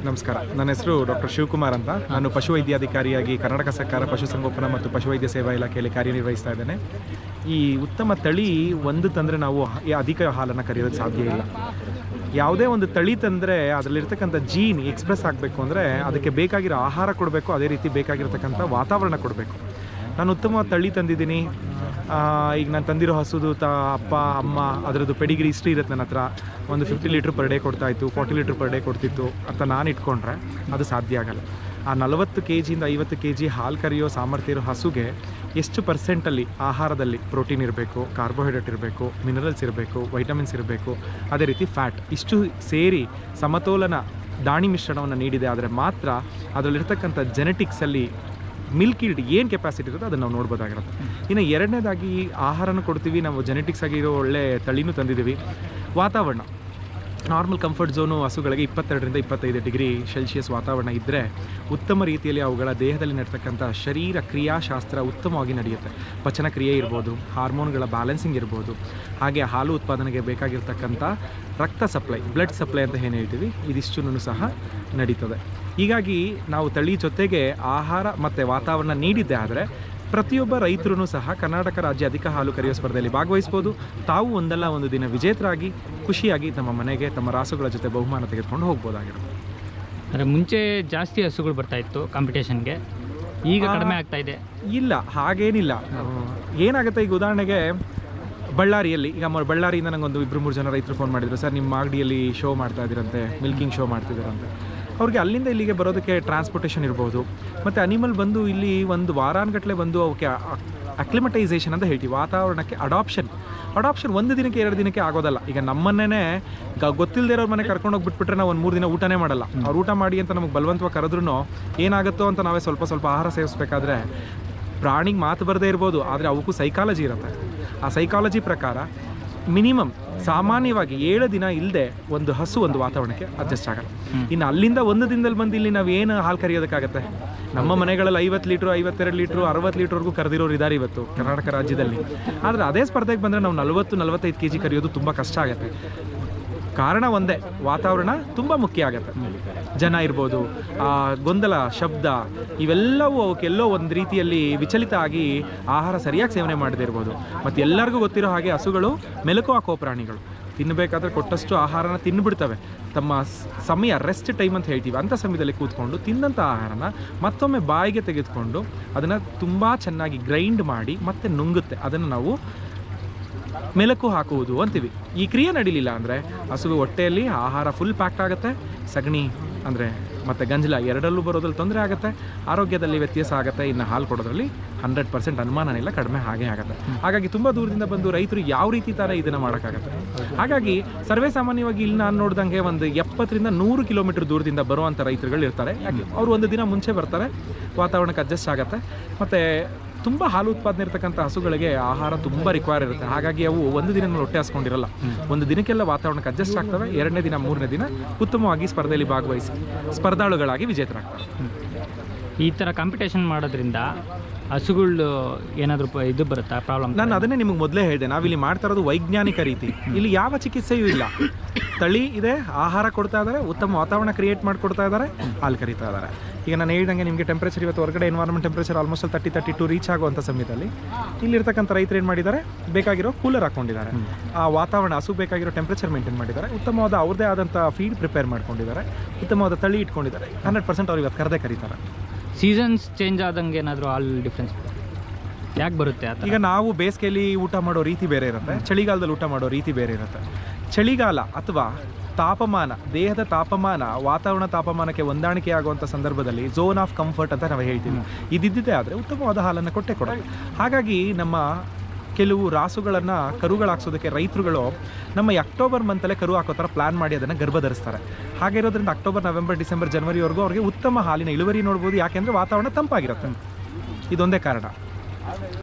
ನಮಸ್ಕಾರ ನನ್ನ ಹೆಸರು ಡಾಕ್ಟರ್ ಶಿವಕುಮಾರ್ ಅಂತ ನಾನು ಪಶುವೈದ್ಯಾಧಿಕಾರಿಯಾಗಿ ಕರ್ನಾಟಕ ಸರ್ಕಾರ ಪಶುಸಂಗೋಪನಾ ಮತ್ತು ಪಶುವೈದ್ಯ ಸೇವಾ ಇಲಾಖೆಯಲ್ಲಿ ಕಾರ್ಯನಿರ್ವಹಿಸ್ತಾ ಇದ್ದೇನೆ ಈ ಉತ್ತಮ ತಳಿ ಒಂದು ತಂದರೆ ನಾವು ಹ- ಅಧಿಕ ಹಾಲನ್ನು ಕರೆಯೋದಕ್ಕೆ ಸಾಧ್ಯ ಇಲ್ಲ ಯಾವುದೇ ಒಂದು ತಳಿ ತಂದರೆ ಅದರಲ್ಲಿರ್ತಕ್ಕಂಥ ಜೀನ್ ಎಕ್ಸ್ಪ್ರೆಸ್ ಆಗಬೇಕು ಅಂದರೆ ಅದಕ್ಕೆ ಬೇಕಾಗಿರೋ ಆಹಾರ ಕೊಡಬೇಕು ಅದೇ ರೀತಿ ಬೇಕಾಗಿರ್ತಕ್ಕಂಥ ವಾತಾವರಣ ಕೊಡಬೇಕು ನಾನು ಉತ್ತಮವಾದ ತಳಿ ತಂದಿದ್ದೀನಿ ಆ, ಈಗ ನಾನು ತಂದಿರೋ ಹಸುದು ತ ಅಪ್ಪ ಅಮ್ಮ ಅದರದ್ದು ಪೆಡಿಗ್ರಿ ಹಿಸ್ಟ್ರಿ ಇರುತ್ತೆ ನನ್ನ ಹತ್ರ ಒಂದು ಫಿಫ್ಟಿ ಲೀಟ್ರ್ ಪರ್ ಡೇ ಕೊಡ್ತಾ ಇತ್ತು ಫಾರ್ಟಿ ಲೀಟ್ರ್ ಪರ್ ಡೇ ಕೊಡ್ತಿತ್ತು ಅಂತ ನಾನು ಇಟ್ಕೊಂಡ್ರೆ ಅದು ಸಾಧ್ಯ ಆಗಲ್ಲ ಆ ನಲವತ್ತು ಕೆ ಜಿಯಿಂದ ಐವತ್ತು ಕೆ ಜಿ ಹಾಲು ಕರೆಯೋ ಸಾಮರ್ಥ್ಯ ಇರೋ ಹಸುಗೆ ಎಷ್ಟು ಪರ್ಸೆಂಟಲ್ಲಿ ಆಹಾರದಲ್ಲಿ ಪ್ರೋಟೀನ್ ಇರಬೇಕು ಕಾರ್ಬೋಹೈಡ್ರೇಟ್ ಇರಬೇಕು ಮಿನರಲ್ಸ್ ಇರಬೇಕು ವೈಟಮಿನ್ಸ್ ಇರಬೇಕು ಅದೇ ರೀತಿ ಫ್ಯಾಟ್ ಇಷ್ಟು ಸೇರಿ ಸಮತೋಲನ ದಾಣಿ ಮಿಶ್ರಣವನ್ನು ನೀಡಿದೆ ಆದರೆ ಮಾತ್ರ ಅದರಲ್ಲಿರ್ತಕ್ಕಂಥ ಜೆನೆಟಿಕ್ಸಲ್ಲಿ ಮಿಲ್ಕ್ ಈಲ್ಡ್ ಏನು ಕೆಪಾಸಿಟಿ ಇರುತ್ತೆ ಅದನ್ನು ನಾವು ನೋಡ್ಬೋದಾಗಿರುತ್ತೆ ಇನ್ನು ಎರಡನೇದಾಗಿ ಆಹಾರನೂ ಕೊಡ್ತೀವಿ ನಾವು ಜೆನೆಟಿಕ್ಸ್ ಆಗಿರೋ ಒಳ್ಳೆ ತಳಿನೂ ತಂದಿದ್ದೀವಿ ವಾತಾವರಣ ನಾರ್ಮಲ್ ಕಂಫರ್ಟ್ ಝೋನು ಹಸುಗಳಿಗೆ ಇಪ್ಪತ್ತೆರಡರಿಂದ ಇಪ್ಪತ್ತೈದು ಡಿಗ್ರಿ ಸೆಲ್ಸಿಯಸ್ ವಾತಾವರಣ ಇದ್ದರೆ ಉತ್ತಮ ರೀತಿಯಲ್ಲಿ ಅವುಗಳ ದೇಹದಲ್ಲಿ ನಡ್ತಕ್ಕಂಥ ಶರೀರ ಕ್ರಿಯಾಶಾಸ್ತ್ರ ಉತ್ತಮವಾಗಿ ನಡೆಯುತ್ತೆ ಪಚನ ಕ್ರಿಯೆ ಇರ್ಬೋದು ಹಾರ್ಮೋನ್ಗಳ ಬ್ಯಾಲೆನ್ಸಿಂಗ್ ಇರ್ಬೋದು ಹಾಗೆ ಹಾಲು ಉತ್ಪಾದನೆಗೆ ಬೇಕಾಗಿರ್ತಕ್ಕಂಥ ರಕ್ತ ಸಪ್ಲೈ ಬ್ಲಡ್ ಸಪ್ಲೈ ಅಂತ ಏನು ಹೇಳ್ತೀವಿ ಇದಿಷ್ಟೂ ಸಹ ನಡೀತದೆ ಹೀಗಾಗಿ ನಾವು ತಳಿ ಜೊತೆಗೆ ಆಹಾರ ಮತ್ತು ವಾತಾವರಣ ನೀಡಿದ್ದೆ ಆದರೆ ಪ್ರತಿಯೊಬ್ಬ ರೈತರು ಸಹ ಕರ್ನಾಟಕ ರಾಜ್ಯ ಅಧಿಕ ಹಾಲು ಕರೆಯೋ ಸ್ಪರ್ಧೆಯಲ್ಲಿ ಭಾಗವಹಿಸ್ಬೋದು ತಾವು ಒಂದಲ್ಲ ಒಂದು ದಿನ ವಿಜೇತರಾಗಿ ಖುಷಿಯಾಗಿ ತಮ್ಮ ಮನೆಗೆ ತಮ್ಮ ರಾಸುಗಳ ಜೊತೆ ಬಹುಮಾನ ತೆಗೆದುಕೊಂಡು ಹೋಗ್ಬೋದಾಗಿರುತ್ತೆ ಅಂದರೆ ಮುಂಚೆ ಜಾಸ್ತಿ ಹಸುಗಳು ಬರ್ತಾ ಇತ್ತು ಕಾಂಪಿಟೇಷನ್ಗೆ ಈಗ ಆ, ಕಡಿಮೆ ಆಗ್ತಾ ಇದೆ ಇಲ್ಲ ಹಾಗೇನಿಲ್ಲ ಅಹ್, ಏನಾಗುತ್ತೆ ಈಗ ಉದಾಹರಣೆಗೆ ಬಳ್ಳಾರಿಯಲ್ಲಿ ಈಗ ಮ- ಬಳ್ಳಾರಿಯಿಂದ ನಂಗೊಂದು ಇಬ್ಬರು ಮೂರು ಜನ ರೈತರು ಫೋನ್ ಮಾಡಿದ್ರು ಸರ್ ನಿಮ್ಮ ಮಾಗಡಿಯಲ್ಲಿ ಶೋ ಮಾಡ್ತಾ ಇದ್ದೀರಂತೆ ಮಿಲ್ಕಿಂಗ್ ಶೋ ಮಾಡ್ತಿದ್ದೀರಂತೆ ಅವ್ರಿಗೆ ಅಲ್ಲಿಂದ ಇಲ್ಲಿಗೆ ಬರೋದಕ್ಕೆ ಟ್ರಾನ್ಸ್ಪೋರ್ಟೇಷನ್ ಇರ್ಬೋದು ಮತ್ತು ಅನಿಮಲ್ ಬಂದು ಇಲ್ಲಿ ಒಂದು ವಾರಾನ್ಗಟ್ಟಲೆ ಬಂದು ಅವಕ್ಕೆ ಅಕ್ಲಿಮಟೈಸೇಷನ್ ಅಂತ ಹೇಳ್ತೀವಿ ವಾತಾವರಣಕ್ಕೆ ಅಡಾಪ್ಷನ್ ಅಡಾಪ್ಷನ್ ಒಂದು ದಿನಕ್ಕೆ ಎರಡು ದಿನಕ್ಕೆ ಆಗೋದಲ್ಲ ಈಗ ನಮ್ಮನ್ನೇ ಗೊತ್ತಿಲ್ಲದೆ ಇರೋ ಮನೆ ಕರ್ಕೊಂಡು ಹೋಗಿ ಬಿಟ್ಬಿಟ್ರೆ ನಾವು ಒಂದು ಮೂರು ದಿನ ಊಟನೇ ಮಾಡಲ್ಲ ಅವ್ರು ಊಟ ಮಾಡಿ ಅಂತ ನಮಗೆ ಬಲವಂತವಾಗಿ ಕರೆದ್ರೂ ಏನಾಗುತ್ತೋ ಅಂತ ನಾವೇ ಸ್ವಲ್ಪ ಸ್ವಲ್ಪ ಆಹಾರ ಸೇವಿಸ್ಬೇಕಾದ್ರೆ ಪ್ರಾಣಿಗೆ ಮಾತು ಬರದೇ ಇರ್ಬೋದು ಆದರೆ ಅವಕ್ಕೂ ಸೈಕಾಲಜಿ ಇರುತ್ತೆ ಆ ಸೈಕಾಲಜಿ ಪ್ರಕಾರ ಮಿನಿಮಮ್ ಸಾಮಾನ್ಯವಾಗಿ ಏಳು ದಿನ ಇಲ್ಲದೆ ಒಂದು ಹಸು ಒಂದು ವಾತಾವರಣಕ್ಕೆ ಅಡ್ಜಸ್ಟ್ ಆಗಲ್ಲ ಇನ್ನು ಅಲ್ಲಿಂದ ಒಂದು ದಿನದಲ್ಲಿ ಬಂದು ಇಲ್ಲಿ ನಾವು ಏನು ಹಾಲು ಕರೆಯೋದಕ್ಕಾಗತ್ತೆ ನಮ್ಮ ಮನೆಗಳಲ್ಲಿ ಐವತ್ತು ಲೀಟ್ರು ಐವತ್ತೆರಡು ಲೀಟ್ರು ಅರವತ್ತು ಲೀಟ್ರ್ವರೆಗೂ ಕರೆದಿರೋರು ಇದ್ದಾರೆ ಇವತ್ತು ಕರ್ನಾಟಕ ರಾಜ್ಯದಲ್ಲಿ ಆದರೆ ಅದೇ ಸ್ಪರ್ಧೆಗೆ ಬಂದರೆ ನಾವು ನಲವತ್ತು ನಲವತ್ತೈದು ಕೆ ಜಿ ಕರೆಯೋದು ತುಂಬ ಕಷ್ಟ ಆಗುತ್ತೆ ಕಾರಣ ಒಂದೇ ವಾತಾವರಣ ತುಂಬ ಮುಖ್ಯ ಆಗುತ್ತೆ ಜನ ಇರ್ಬೋದು ಆ ಗೊಂದಲ ಶಬ್ದ ಇವೆಲ್ಲವೂ ಅವಕ್ಕೆಲ್ಲೋ ಒಂದು ರೀತಿಯಲ್ಲಿ ವಿಚಲಿತ ಆಗಿ ಆಹಾರ ಸರಿಯಾಗಿ ಸೇವನೆ ಮಾಡದೇ ಇರ್ಬೋದು ಮತ್ತು ಎಲ್ಲರಿಗೂ ಗೊತ್ತಿರೋ ಹಾಗೆ ಹಸುಗಳು ಮೆಲುಕು ಹಾಕೋ ಪ್ರಾಣಿಗಳು ತಿನ್ನಬೇಕಾದ್ರೆ ಕೊಟ್ಟಷ್ಟು ಆಹಾರನ ತಿನ್ಬಿಡ್ತವೆ ತಮ್ಮ ಸ್- ಸಮಯ ರೆಸ್ಟ್ ಟೈಮ್ ಅಂತ ಹೇಳ್ತೀವಿ ಅಂಥ ಸಮಯದಲ್ಲಿ ಕೂತ್ಕೊಂಡು ತಿಂದಂಥ ಆಹಾರನ ಮತ್ತೊಮ್ಮೆ ಬಾಯಿಗೆ ತೆಗೆದುಕೊಂಡು ಅದನ್ನು ತುಂಬ ಚೆನ್ನಾಗಿ ಗ್ರೈಂಡ್ ಮಾಡಿ ಮತ್ತೆ ನುಂಗುತ್ತೆ ಅದನ್ನು ನಾವು ಮೆಲಕು ಹಾಕುವುದು ಅಂತೀವಿ ಈ ಕ್ರಿಯೆ ನಡೀಲಿಲ್ಲ ಅಂದರೆ ಹಸುವು ಹೊಟ್ಟೆಯಲ್ಲಿ ಆಹಾರ ಫುಲ್ ಪ್ಯಾಕ್ಟ್ ಆಗುತ್ತೆ ಸಗಣಿ ಅಂದರೆ ಮತ್ತು ಗಂಜಲ ಎರಡಲ್ಲೂ ಬರೋದ್ರಲ್ಲಿ ತೊಂದರೆ ಆಗುತ್ತೆ ಆರೋಗ್ಯದಲ್ಲಿ ವ್ಯತ್ಯಾಸ ಆಗುತ್ತೆ ಇನ್ನು ಹಾಲು ಕೊಡೋದ್ರಲ್ಲಿ ಹಂಡ್ರೆಡ್ ಪರ್ಸೆಂಟ್ ಅನುಮಾನನಿಲ್ಲ ಕಡಿಮೆ ಹಾಗೆ ಆಗುತ್ತೆ ಹಾಗಾಗಿ ತುಂಬ ದೂರದಿಂದ ಬಂದು ರೈತರು ಯಾವ ರೀತಿ ಥರ ಇದನ್ನು ಮಾಡೋಕ್ಕಾಗತ್ತೆ ಹಾಗಾಗಿ ಸರ್ವೇ ಸಾಮಾನ್ಯವಾಗಿ ಇಲ್ಲಿ ನಾನು ನೋಡ್ದಂಗೆ ಒಂದು ಎಪ್ಪತ್ತರಿಂದ ನೂರು ಕಿಲೋಮೀಟರ್ ದೂರದಿಂದ ಬರುವಂಥ ರೈತರುಗಳು ಇರ್ತಾರೆ ಯಾಕೆ ಅವರು ಒಂದು ದಿನ ಮುಂಚೆ ಬರ್ತಾರೆ ವಾತಾವರಣಕ್ಕೆ ಅಡ್ಜಸ್ಟ್ ಆಗುತ್ತೆ ಮತ್ತು ತುಂಬ ಹಾಲು ಉತ್ಪಾದನೆ ಇರತಕ್ಕಂಥ ಹಸುಗಳಿಗೆ ಆಹಾರ ತುಂಬ ರಿಕ್ವೈರ್ ಇರುತ್ತೆ ಹಾಗಾಗಿ ಅವು ಒಂದು ದಿನ ಹೊಟ್ಟೆ ಹಾಸ್ಕೊಂಡಿರಲ್ಲ ಒಂದು ದಿನಕ್ಕೆಲ್ಲ ವಾತಾವರಣಕ್ಕೆ ಅಡ್ಜಸ್ಟ್ ಆಗ್ತವೆ ಎರಡನೇ ದಿನ ಮೂರನೇ ದಿನ ಉತ್ತಮವಾಗಿ ಸ್ಪರ್ಧೆಯಲ್ಲಿ ಭಾಗವಹಿಸಿ ಸ್ಪರ್ಧಾಳುಗಳಾಗಿ ವಿಜೇತರಾಗ್ತಾರೆ ಈ ಥರ ಕಾಂಪಿಟೇಷನ್ ಮಾಡೋದ್ರಿಂದ ಹಸುಗಳು ಏನಾದರೂ ಇದು ಬರುತ್ತಾ ಪ್ರಾಬ್ಲಮ್ ನಾನು ಅದನ್ನೇ ನಿಮಗೆ ಮೊದಲೇ ಹೇಳಿದೆ ನಾವಿಲ್ಲಿ ಮಾಡ್ತಾ ಇರೋದು ವೈಜ್ಞಾನಿಕ ರೀತಿ ಇಲ್ಲಿ ಯಾವ ಚಿಕಿತ್ಸೆಯೂ ಇಲ್ಲ ತಳಿ ಇದೆ ಆಹಾರ ಕೊಡ್ತಾ ಇದ್ದಾರೆ ಉತ್ತಮ ವಾತಾವರಣ ಕ್ರಿಯೇಟ್ ಮಾಡಿಕೊಡ್ತಾ ಇದ್ದಾರೆ ಹಾಲು ಕರೀತಾ ಇದ್ದಾರೆ ಈಗ ನಾನು ಹೇಳ್ದಂಗೆ ನಿಮಗೆ ಟೆಂಪ್ರೇಚರ್ ಇವತ್ತು ಹೊರಗಡೆ environment temperature almost thirty thirty to reach ಆಗುವಂಥ ಸಮಯದಲ್ಲಿ ಇಲ್ಲಿರ್ತಕ್ಕಂಥ ರೈತರು ಏನು ಮಾಡಿದ್ದಾರೆ ಬೇಕಾಗಿರೋ ಕೂಲರ್ ಹಾಕೊಂಡಿದ್ದಾರೆ ಆ ವಾತಾವರಣ ಹಸು ಬೇಕಾಗಿರೋ ಟೆಂಪ್ರೇಚರ್ ಮೇಂಟೈನ್ ಮಾಡಿದ್ದಾರೆ ಉತ್ತಮವಾದ ಅವ್ರದ್ದೇ ಆದಂಥ ಫೀಡ್ ಪ್ರಿಪೇರ್ ಮಾಡ್ಕೊಂಡಿದ್ದಾರೆ ಉತ್ತಮವಾದ ತಳಿ ಇಟ್ಕೊಂಡಿದ್ದಾರೆ ಹಂಡ್ರೆಡ್ ಪರ್ಸೆಂಟ್ ಅವ್ರು ಇವತ್ತು ಕರೆದೇ ಕರೀತಾರೆ ಸೀಸನ್ಸ್ ಚೇಂಜ್ ಆದಂಗೆ ಏನಾದರೂ ಹಾಲು ಡಿಫ್ರೆನ್ಸ್ ಯಾಕೆ ಬರುತ್ತೆ ಆ ಥರ ಈಗ ನಾವು ಬೇಸಿಗೆಯಲ್ಲಿ ಊಟ ಮಾಡೋ ರೀತಿ ಬೇರೆ ಇರುತ್ತೆ ಚಳಿಗಾಲದಲ್ಲಿ ಊಟ ಮಾಡೋ ರೀತಿ ಬೇರೆ ಇರುತ್ತೆ ಚಳಿಗಾಲ ಅಥವಾ ತಾಪಮಾನ ದೇಹದ ತಾಪಮಾನ ವಾತಾವರಣ ತಾಪಮಾನಕ್ಕೆ ಹೊಂದಾಣಿಕೆ ಆಗುವಂಥ ಸಂದರ್ಭದಲ್ಲಿ ಝೋನ್ ಆಫ್ ಕಂಫರ್ಟ್ ಅಂತ ನಾವು ಹೇಳ್ತೀವಿ ಇದಿದ್ದೇ ಆದರೆ ಉತ್ತಮವಾದ ಹಾಲನ್ನು ಕೊಟ್ಟೆ ಕೊಡೋದು ಹಾಗಾಗಿ ನಮ್ಮ ಕೆಲವು ರಾಸುಗಳನ್ನು ಕರುಗಳಾಕ್ಸೋದಕ್ಕೆ ರೈತರುಗಳು ನಮ್ಮ ಈ ಅಕ್ಟೋಬರ್ ಮಂತಲ್ಲೇ ಕರು ಹಾಕೋ ಥರ ಪ್ಲಾನ್ ಮಾಡಿ ಅದನ್ನು ಗರ್ಭಧರಿಸ್ತಾರೆ ಹಾಗೆ ಇರೋದ್ರಿಂದ ಅಕ್ಟೋಬರ್ ನವೆಂಬರ್ ಡಿಸೆಂಬರ್ ಜನವರಿವರೆಗೂ ಅವ್ರಿಗೆ ಉತ್ತಮ ಹಾಲಿನ ಇಳುವರಿ ನೋಡ್ಬೋದು ಯಾಕೆಂದರೆ ವಾತಾವರಣ ತಂಪಾಗಿರುತ್ತೆ ಇದೊಂದೇ ಕಾರಣ